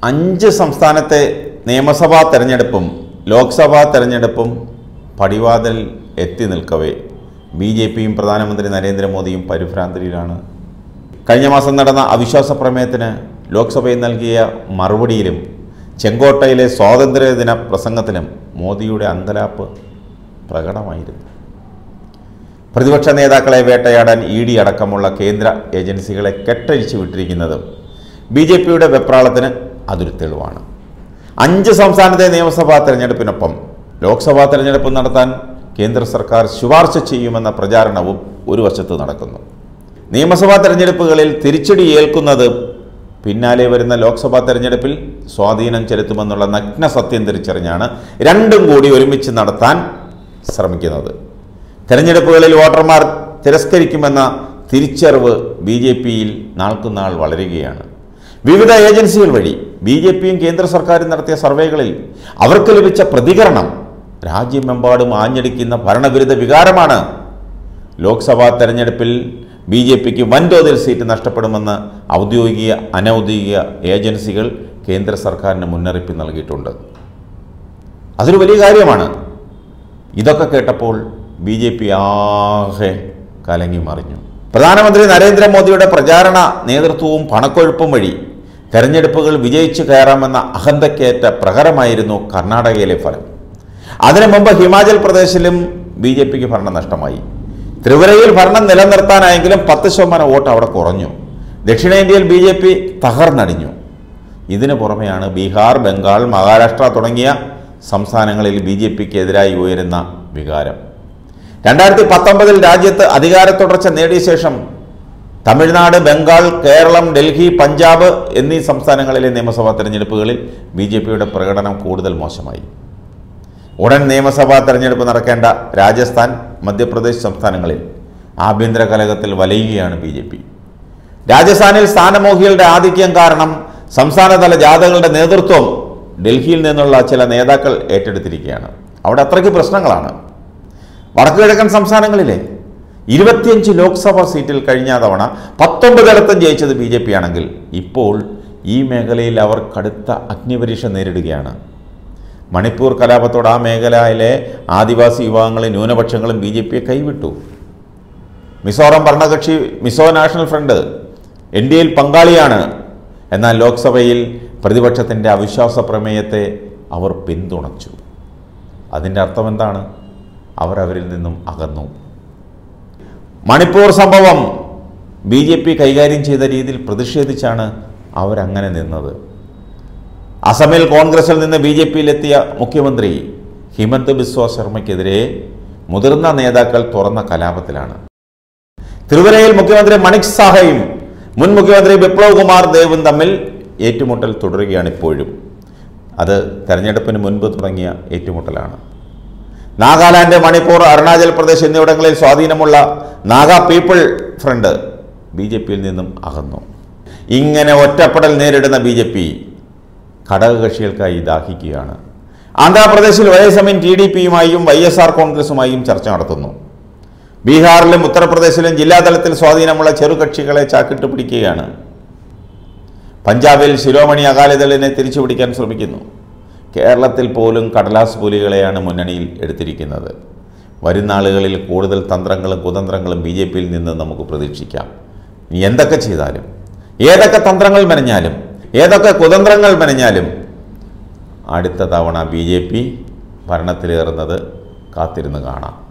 അഞ്ച് സംസ്ഥാനത്തെ നിയമസഭാ തെരഞ്ഞെടുപ്പും ലോക്സഭാ തെരഞ്ഞെടുപ്പും പടിവാതിൽ എത്തി നിൽക്കവേ ബി ജെ പിയും പ്രധാനമന്ത്രി നരേന്ദ്രമോദിയും പരിഭ്രാന്തിയിലാണ് കഴിഞ്ഞ മാസം നടന്ന അവിശ്വാസ പ്രമേയത്തിന് ലോക്സഭയിൽ നൽകിയ മറുപടിയിലും ചെങ്കോട്ടയിലെ സ്വാതന്ത്ര്യദിന പ്രസംഗത്തിലും മോദിയുടെ അങ്കലാപ്പ് പ്രകടമായിരുന്നു പ്രതിപക്ഷ നേതാക്കളെ വേട്ടയാടാൻ ഇ ഡി അടക്കമുള്ള കേന്ദ്ര ഏജൻസികളെ കെട്ടഴിച്ചു വിട്ടിരിക്കുന്നതും ബി ജെ പിയുടെ വെപ്രാളത്തിന് അതൊരു തെളിവാണ് അഞ്ച് സംസ്ഥാനത്തെ നിയമസഭാ തെരഞ്ഞെടുപ്പിനൊപ്പം ലോക്സഭാ തെരഞ്ഞെടുപ്പ് നടത്താൻ കേന്ദ്ര സർക്കാർ ശുപാർശ ചെയ്യുമെന്ന പ്രചാരണവും ഒരു വശത്ത് നടക്കുന്നു നിയമസഭാ തെരഞ്ഞെടുപ്പുകളിൽ തിരിച്ചടി ഏൽക്കുന്നത് പിന്നാലെ വരുന്ന ലോക്സഭാ തെരഞ്ഞെടുപ്പിൽ സ്വാധീനം ചെലുത്തുമെന്നുള്ള നഗ്ന സത്യം തിരിച്ചറിഞ്ഞാണ് രണ്ടും കൂടി ഒരുമിച്ച് നടത്താൻ ശ്രമിക്കുന്നത് തെരഞ്ഞെടുപ്പുകളിൽ വോട്ടർമാർ തിരസ്കരിക്കുമെന്ന തിരിച്ചറിവ് ബി ജെ പിയിൽ നാൾക്കുനാൾ വളരുകയാണ് വിവിധ ഏജൻസികൾ വഴി ബി ജെ പിയും കേന്ദ്ര സർക്കാരും നടത്തിയ സർവേകളിൽ അവർക്ക് ലഭിച്ച പ്രതികരണം രാജ്യമെമ്പാടും ആഞ്ഞടിക്കുന്ന ഭരണവിരുദ്ധ വികാരമാണ് ലോക്സഭാ തെരഞ്ഞെടുപ്പിൽ ബി ജെ പിക്ക് വൻതോതിൽ സീറ്റ് നഷ്ടപ്പെടുമെന്ന് ഔദ്യോഗിക അനൗദ്യോഗിക ഏജൻസികൾ കേന്ദ്ര സർക്കാരിന് മുന്നറിയിപ്പ് നൽകിയിട്ടുണ്ട് അതൊരു വലിയ കാര്യമാണ് ഇതൊക്കെ കേട്ടപ്പോൾ ബി ജെ പി ആകെ കലങ്ങി മറിഞ്ഞു പ്രധാനമന്ത്രി നരേന്ദ്രമോദിയുടെ പ്രചാരണ നേതൃത്വവും പണക്കൊഴുപ്പും വഴി തെരഞ്ഞെടുപ്പുകൾ വിജയിച്ചു കയറാമെന്ന അഹന്തക്കേറ്റ പ്രഹരമായിരുന്നു കർണാടകയിലെ ഫലം അതിനു മുമ്പ് ഹിമാചൽ പ്രദേശിലും ബി ജെ പിക്ക് ഭരണം നഷ്ടമായി ത്രിപുരയിൽ ഭരണം നിലനിർത്താനായെങ്കിലും പത്ത് ശതമാനം വോട്ട് അവിടെ കുറഞ്ഞു ദക്ഷിണേന്ത്യയിൽ ബി ജെ പി തകർന്നടിഞ്ഞു ഇതിനു പുറമെയാണ് ബീഹാർ ബംഗാൾ മഹാരാഷ്ട്ര തുടങ്ങിയ സംസ്ഥാനങ്ങളിൽ ബി ജെ പിക്ക് എതിരായി ഉയരുന്ന വികാരം രണ്ടായിരത്തി പത്തൊമ്പതിൽ രാജ്യത്ത് അധികാര തുടർച്ച നേടിയ ശേഷം തമിഴ്നാട് ബംഗാൾ കേരളം ഡൽഹി പഞ്ചാബ് എന്നീ സംസ്ഥാനങ്ങളിലെ നിയമസഭാ തെരഞ്ഞെടുപ്പുകളിൽ ബി ജെ പിയുടെ പ്രകടനം കൂടുതൽ മോശമായി ഉടൻ നിയമസഭാ തെരഞ്ഞെടുപ്പ് നടക്കേണ്ട രാജസ്ഥാൻ മധ്യപ്രദേശ് സംസ്ഥാനങ്ങളിൽ ആഭ്യന്തര കലകത്തിൽ വലയുകയാണ് ബി ജെ പി രാജസ്ഥാനിൽ സ്ഥാനമോഹികളുടെ ആധിക്യം കാരണം സംസ്ഥാനതല ജാഥകളുടെ നേതൃത്വം ഡൽഹിയിൽ നിന്നുള്ള ചില നേതാക്കൾ ഏറ്റെടുത്തിരിക്കുകയാണ് അവിടെ അത്രയ്ക്ക് പ്രശ്നങ്ങളാണ് വടക്കു കിഴക്കൻ സംസ്ഥാനങ്ങളിലെ ഇരുപത്തിയഞ്ച് ലോക്സഭാ സീറ്റിൽ കഴിഞ്ഞ തവണ പത്തൊമ്പതിടത്തും ജയിച്ചത് ബി ജെ പി ആണെങ്കിൽ ഇപ്പോൾ ഈ മേഖലയിൽ അവർ കടുത്ത അഗ്നിപരീക്ഷ നേരിടുകയാണ് മണിപ്പൂർ കലാപത്തോട് ആ മേഖലയിലെ ആദിവാസി വിഭാഗങ്ങളും ന്യൂനപക്ഷങ്ങളും ബി ജെ പിയെ കൈവിട്ടു മിസോറാം ഭരണകക്ഷി Mizo national front N D എയിൽ പങ്കാളിയാണ് എന്നാൽ ലോക്സഭയിൽ പ്രതിപക്ഷത്തിൻ്റെ അവിശ്വാസ പ്രമേയത്തെ അവർ പിന്തുണച്ചു അതിൻ്റെ അർത്ഥം എന്താണ് അവർ അവരിൽ നിന്നും അകന്നു മണിപ്പൂർ സംഭവം ബി ജെ പി കൈകാര്യം ചെയ്ത രീതിയിൽ പ്രതിഷേധിച്ചാണ് അവരങ്ങനെ നിന്നത് അസമിൽ കോൺഗ്രസിൽ നിന്ന് ബി ജെ പിയിലെത്തിയ മുഖ്യമന്ത്രി ഹിമന്ത് ബിസ്വ ശർമ്മയ്ക്കെതിരെ മുതിർന്ന നേതാക്കൾ തുറന്ന കലാപത്തിലാണ് ത്രിപുരയിൽ മുഖ്യമന്ത്രി മണിക് സാഹയും മുൻ മുഖ്യമന്ത്രി ബിപ്ലവ് കുമാർ ദേവും തമ്മിൽ ഏറ്റുമുട്ടൽ തുടരുകയാണ് ഇപ്പോഴും അത് തെരഞ്ഞെടുപ്പിന് മുൻപ് തുടങ്ങിയ ഏറ്റുമുട്ടലാണ് നാഗാലാൻഡ് മണിപ്പൂർ അരുണാചൽ പ്രദേശ് എന്നിവിടങ്ങളിൽ സ്വാധീനമുള്ള Naga people front B J പിയിൽ നിന്നും അകന്നു ഇങ്ങനെ ഒറ്റപ്പെടൽ നേരിടുന്ന ബി ജെ പി ഘടകകക്ഷികൾക്കായി ദാഹിക്കുകയാണ് ആന്ധ്രാപ്രദേശിൽ വൈ എസ് എമ്മിൻ ടി ഡി പിയുമായും വൈ എസ് ആർ കോൺഗ്രസുമായും ചർച്ച നടത്തുന്നു ബീഹാറിലും ഉത്തർപ്രദേശിലും ജില്ലാതലത്തിൽ സ്വാധീനമുള്ള ചെറുകക്ഷികളെ ചാക്കിട്ട് പിടിക്കുകയാണ് പഞ്ചാബിൽ ശിരോമണി അകാലിദളിനെ തിരിച്ചുപിടിക്കാൻ ശ്രമിക്കുന്നു കേരളത്തിൽ പോലും കടലാസ് പുലികളെയാണ് മുന്നണിയിൽ എടുത്തിരിക്കുന്നത് വരുന്ന ആളുകളിൽ കൂടുതൽ തന്ത്രങ്ങളും കുതന്ത്രങ്ങളും ബി ജെ പിയിൽ നിന്ന് നമുക്ക് പ്രതീക്ഷിക്കാം ഇനി എന്തൊക്കെ ചെയ്താലും ഏതൊക്കെ തന്ത്രങ്ങൾ മെനഞ്ഞാലും ഏതൊക്കെ കുതന്ത്രങ്ങൾ മെനഞ്ഞാലും അടുത്ത തവണ ബി ജെ പി ഭരണത്തിലേറുന്നത് കാത്തിരുന്ന് കാണാം